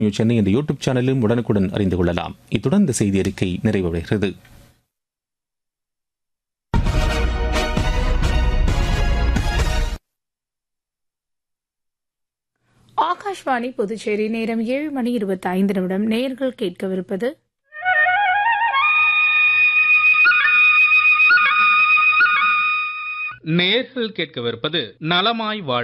news Chennai என்ற YouTube சேனலிலும் உடனுக்குடன் அறிந்து கொள்ளலாம் இத்துடன் இந்த செய்தி அறிக்கை நிறைவடைகிறது ஆகாஷ்வாணி புதுச்சேரி நேரம் ஏழு மணி இருபத்தி ஐந்து நிமிடம் நேயர்கள் கேட்கவிருப்பது நேர்கள் கேட்கவிருப்பது நலமாய் வாழ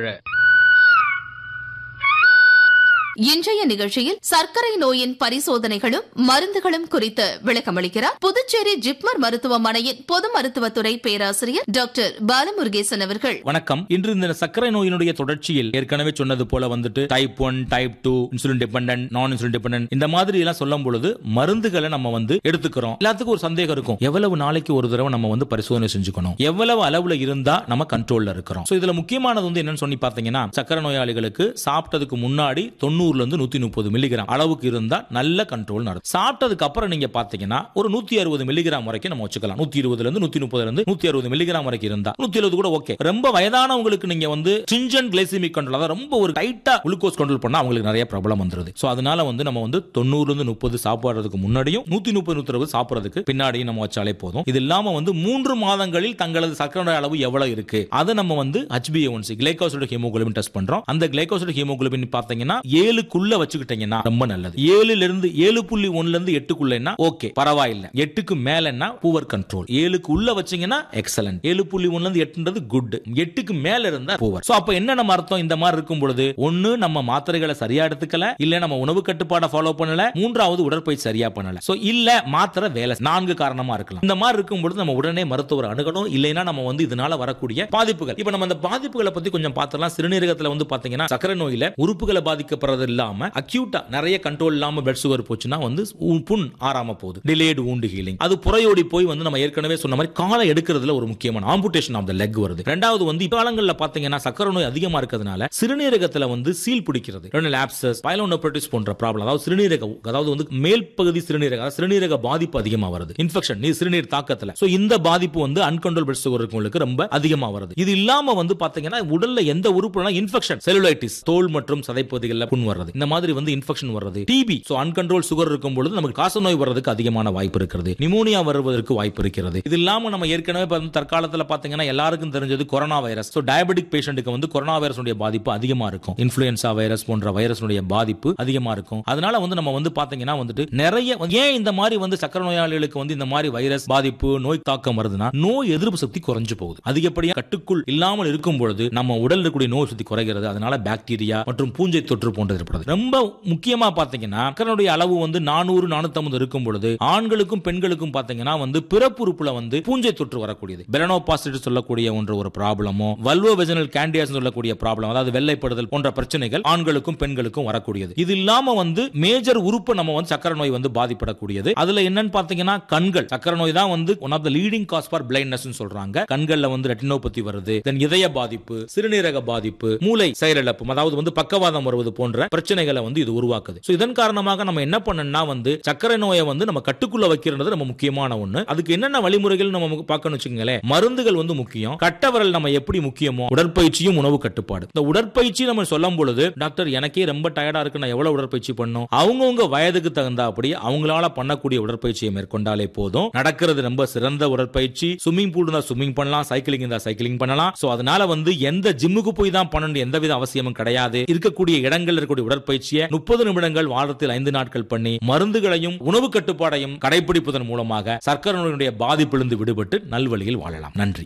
இன்றைய நிகழ்ச்சியில் சர்க்கரை நோயின் பரிசோதனைகளும் மருந்துகளும் குறித்து விளக்கமளிக்கிறார் புதுச்சேரி ஜிப்மர் மருத்துவமனையின் பொது மருத்துவத்துறை பேராசிரியர் டாக்டர் பாலமுருகேசன் அவர்கள் வணக்கம் இன்று இந்த சர்க்கரை நோயினுடைய தொடர்ச்சியில் ஏற்கனவே சொன்னது போல வந்துட்டு type one type two insulin dependent non insulin dependent இந்த மாதிரி எல்லாம் சொல்லும் பொழுது மருந்துகளை நம்ம வந்து எடுத்துக்கிறோம் எல்லாத்துக்கும் ஒரு சந்தேகம் இருக்கும் எவ்வளவு நாளைக்கு ஒரு தடவை நம்ம வந்து பரிசோதனை செஞ்சுக்கணும் எவ்வளவு அளவுல இருந்தா நம்ம கண்ட்ரோல்ல இருக்கிறோம் சோ இதுல முக்கியமானது வந்து என்னன்னு சொல்லி பாத்தீங்கன்னா சர்க்கரை நோயாளிகளுக்கு சாப்பிட்டதுக்கு முன்னாடி தொண்ணூறுல இருந்து நூத்தி முப்பது மில்லிகிராம் அளவுக்கு இருந்தா நல்ல கண்ட்ரோல் நடக்கும் சாப்பிட்டதுக்கு அப்புறம் நீங்க பாத்தீங்கன்னா ஒரு நூத்தி அறுபது மில்லிகிராம் வரைக்கும் நம்ம வச்சுக்கலாம் நூத்தி இருபதுல இருந்து நூத்தி முப்பதுல இருந்து நூத்தி அறுபது மில்லிகிராம் வரைக்கும் இருந்தா நூத்தி எழுபது கூட ஓகே ரொம்ப வயதானவங்களுக்கு நீங்க வந்து ஸ்ட்ரிஞ்சன்ட் கிளைசிமிக் கண்ட்ரோல் அதாவது ரொம்ப ஒரு டைட்டா குளுக்கோஸ் கண்ட்ரோல் பண்ணா அவங்களுக்கு நிறைய ப்ராப்ளம் வந்துருது சோ அதனால வந்து நம்ம வந்து தொண்ணூறுல இருந்து முப்பது சாப்பிடுறதுக்கு முன்னாடியும் நூத்தி முப்பது நூத்தி அறுபது சாப்பிடுறதுக்கு பின்னாடியும் நம்ம வச்சாலே போதும் இது இல்லாம வந்து மூன்று மாதங்களில் தங்களது சர்க்கரை நோய் அளவு எவ்வளவு இருக்கு அதை நம்ம வந்து HbA1c கிளைகோசைடு ஹீமோகுளோபின் டெஸ்ட் பண்றோம் அந்த கிளைகோசைடு ஹீமோகுளோபின் பாத்தீங்கன்னா ஏழுக்குள்ள வச்சுக்கிட்டீங்கன்னா ரொம்ப நல்லது ஏழுல இருந்து ஏழு புள்ளி ஒண்ணுல இருந்து எட்டுக்குள்ளன்னா ஓகே பரவாயில்ல எட்டுக்கு மேலன்னா புவர் கண்ட்ரோல் ஏழுக்கு உள்ள வச்சீங்கன்னா எக்ஸலன்ட் ஏழு புள்ளி ஒண்ணுல இருந்து எட்டுன்றது குட் எட்டுக்கு மேல இருந்தா புவர் சோ அப்ப என்ன நம்ம அர்த்தம் இந்த மாதிரி இருக்கும் பொழுது ஒண்ணு நம்ம மாத்திரைகளை சரியா எடுத்துக்கல இல்ல நம்ம உணவு கட்டுப்பாடை ஃபாலோ பண்ணல மூன்றாவது உடற்பயிற்சி சரியா பண்ணல சோ இல்ல மாத்திரை வேலை நான்கு காரணமா இருக்கலாம் இந்த மாதிரி இருக்கும் பொழுது நம்ம உடனே மருத்துவர் அணுகணும் இல்லைன்னா நம்ம வந்து இதனால வரக்கூடிய பாதிப்புகள் இப்ப நம்ம அந்த பாதிப்புகளை பத்தி கொஞ்சம் பார்த்தலாம் சிறுநீரகத்துல வந்து பாத்தீங்கன்னா சக்கரை நோயில உறுப்புகளை பாதிக்கப்படுறது இல்லாம அக்யூட்டா நிறைய கண்ட்ரோல் இல்லாம பிளட் சுகர் போச்சுன்னா வந்து உ- புண் ஆறாம போகுது டிலேடு wound ஹீலிங் அது புறையோடி போய் வந்து நம்ம ஏற்கனவே சொன்ன மாதிரி காலை எடுக்கிறதுல ஒரு முக்கியமான ஆம்புடேஷன் ஆஃப் த லெக் வருது ரெண்டாவது வந்து காலங்கள்ல பாத்தீங்கன்னா சக்கரை நோய் அதிகமா இருக்கிறதுனால சிறுநீரகத்துல வந்து சீல் பிடிக்கிறது ரெண்டு ஆப்சஸ் பைலோனோப்ரோட்டிஸ் போன்ற ப்ராப்ளம் அதாவது சிறுநீரக அதாவது வந்து மேல் பகுதி சிறுநீரக அதாவது சிறுநீரக பாதிப்பு அதிகமா வருது இன்ஃபெக்ஷன் நீர் சிறுநீர் தாக்கத்துல சோ இந்த பாதிப்பு வந்து அன்கண்ட்ரோல் பிளட் சுகர் இருக்கவங்களுக்கு ரொம்ப அதிகமா வருது இது இல்லாம வந்து பாத்தீங்கன்னா உடல்ல எந்த உறுப்புனா இன்ஃபெக்ஷன் செல்லுலைட்டிஸ் தோல் மற்றும் சதைப்பகுதிகளில் புண் வர்றது இந்த மாதிரி வந்து இன்ஃபெக்ஷன் வர்றது டிபி சோ அன்கண்ட்ரோல் சுகர் இருக்கும் பொழுது நமக்கு காச நோய் வர்றதுக்கு அதிகமான வாய்ப்பு இருக்கிறது நிமோனியா வருவதற்கு வாய்ப்பு இருக்கிறது இது இல்லாம நம்ம ஏற்கனவே பார்த்து தற்காலத்துல பாத்தீங்கன்னா எல்லாருக்கும் தெரிஞ்சது கொரோனா வைரஸ் சோ டயபெட்டிக் பேஷண்ட்டுக்கு வந்து கொரோனா வைரஸுடைய பாதிப்பு அதிகமா இருக்கும் இன்ஃபுளுன்சா வைரஸ் போன்ற வைரஸுடைய பாதிப்பு அதிகமா இருக்கும் அதனால வந்து நம்ம வந்து பாத்தீங்கன்னா வந்துட்டு நிறைய ஏன் இந்த மாதிரி வந்து சக்கரை நோயாளிகளுக்கு வந்து இந்த மாதிரி வைரஸ் பாதிப்பு நோய் தாக்கம் வருதுன்னா நோய் எதிர்ப்பு சக்தி குறைஞ்சு போகுது அதிகப்படியா கட்டுக்குள் இல்லாமல் இருக்கும் பொழுது நம்ம உடல்ல இருக்கக்கூடிய நோய் சக்தி குறைகிறது அதனால பாக்டீரியா மற்றும் பூஞ்சை தொற்று போன்றது ஏற்படுது ரொம்ப முக்கியமா பாத்தீங்கன்னா சக்கரனுடைய அளவு வந்து நானூறு நானூத்தி இருக்கும் பொழுது ஆண்களுக்கும் பெண்களுக்கும் பாத்தீங்கன்னா வந்து பிறப்புறுப்புல வந்து பூஞ்சை தொற்று வரக்கூடியது பெலனோபாசிட்டி சொல்லக்கூடிய ஒன்று ஒரு ப்ராப்ளமோ வல்வோ வெஜனல் கேண்டியாஸ் சொல்லக்கூடிய ப்ராப்ளம் அதாவது வெள்ளைப்படுதல் போன்ற பிரச்சனைகள் ஆண்களுக்கும் பெண்களுக்கும் வரக்கூடியது இது இல்லாம வந்து மேஜர் உறுப்பு நம்ம வந்து சக்கரை நோய் வந்து பாதிப்படக்கூடியது அதுல என்னன்னு பாத்தீங்கன்னா கண்கள் சக்கரை நோய் தான் வந்து one of the leading cause for blindness சொல்றாங்க கண்கள்ல வந்து ரெட்டினோபதி வருது தென் இதய பாதிப்பு சிறுநீரக பாதிப்பு மூளை செயலிழப்பு அதாவது வந்து பக்கவாதம் வருவது போன்ற பிரச்சனைகளை வந்து இது உருவாக்குது சோ இதன் காரணமாக நம்ம என்ன பண்ணணும்னா வந்து சக்கரை நோயை வந்து நம்ம கட்டுக்குள்ள வைக்கிறது நம்ம முக்கியமான ஒண்ணு அதுக்கு என்னென்ன வழிமுறைகள் நம்ம பார்க்கணும் வச்சுக்கோங்களேன் மருந்துகள் வந்து முக்கியம் கட்டவரல் நம்ம எப்படி முக்கியமோ உடற்பயிற்சியும் உணவு கட்டுப்பாடு இந்த உடற்பயிற்சி நம்ம சொல்லும் பொழுது டாக்டர் எனக்கே ரொம்ப டயர்டா இருக்கு நான் எவ்வளவு உடற்பயிற்சி பண்ணும் அவங்கவுங்க வயதுக்கு தகுந்த அப்படி அவங்களால பண்ணக்கூடிய உடற்பயிற்சியை மேற்கொண்டாலே போதும் நடக்கிறது ரொம்ப சிறந்த உடற்பயிற்சி ஸ்விம்மிங் பூல் இருந்தா ஸ்விம்மிங் பண்ணலாம் சைக்கிளிங் இருந்தா சைக்கிளிங் பண்ணலாம் சோ அதனால வந்து எந்த ஜிம்முக்கு போய் தான் பண்ணணும் எந்தவித அவசியமும் கிடையாது இருக்கக்கூடிய இடங்கள் இருக்கக்கூடிய உடற்பயிற்சியை முப்பது நிமிடங்கள் வாரத்தில் ஐந்து நாட்கள் பண்ணி மருந்துகளையும் உணவு கட்டுப்பாடையும் கடைபிடிப்பதன் மூலமாக சர்க்கரை நோயினுடைய பாதிப்பிலிருந்து விடுபட்டு நல்வழியில் வாழலாம் நன்றி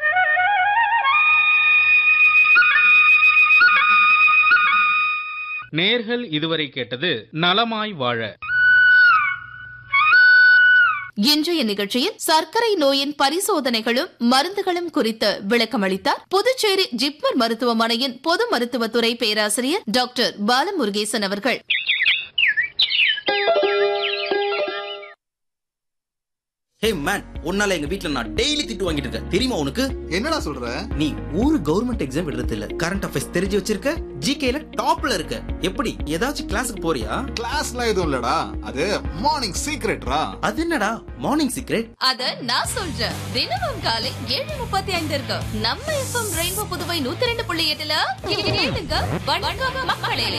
நேர்கள் இதுவரை கேட்டது நலமாய் வாழ இன்றைய நிகழ்ச்சியில் சர்க்கரை நோயின் பரிசோதனைகளும் மருந்துகளும் குறித்து விளக்கமளித்தார் புதுச்சேரி ஜிப்மர் மருத்துவமனையின் பொது மருத்துவத்துறை பேராசிரியர் டாக்டர் பாலமுருகேசன் அவர்கள் ஹே மேன் உன்னால எங்க வீட்ல நான் டெய்லி திட்டு வாங்கிட்டு இருக்கேன் தெரியுமா உனக்கு என்னடா சொல்ற நீ ஒரு கவர்மெண்ட் எக்ஸாம் எழுதுறது இல்ல கரண்ட் அஃபேர்ஸ் தெரிஞ்சு வச்சிருக்க ஜிகேல டாப்ல இருக்க எப்படி ஏதாச்சும் கிளாஸுக்கு போறியா கிளாஸ்லாம் எதுவும் இல்லடா அது மார்னிங் சீக்ரெட்ரா அது என்னடா மார்னிங் சீக்ரெட் அத நான் சொல்றேன் தினமும் காலை ஏழு முப்பத்தி ஐந்து இருக்கு நம்ம எஃப்எம் ரெயின்போ புதுவை நூத்தி ரெண்டு புள்ளி எட்டுல கேளுங்க வணக்கம் மக்களே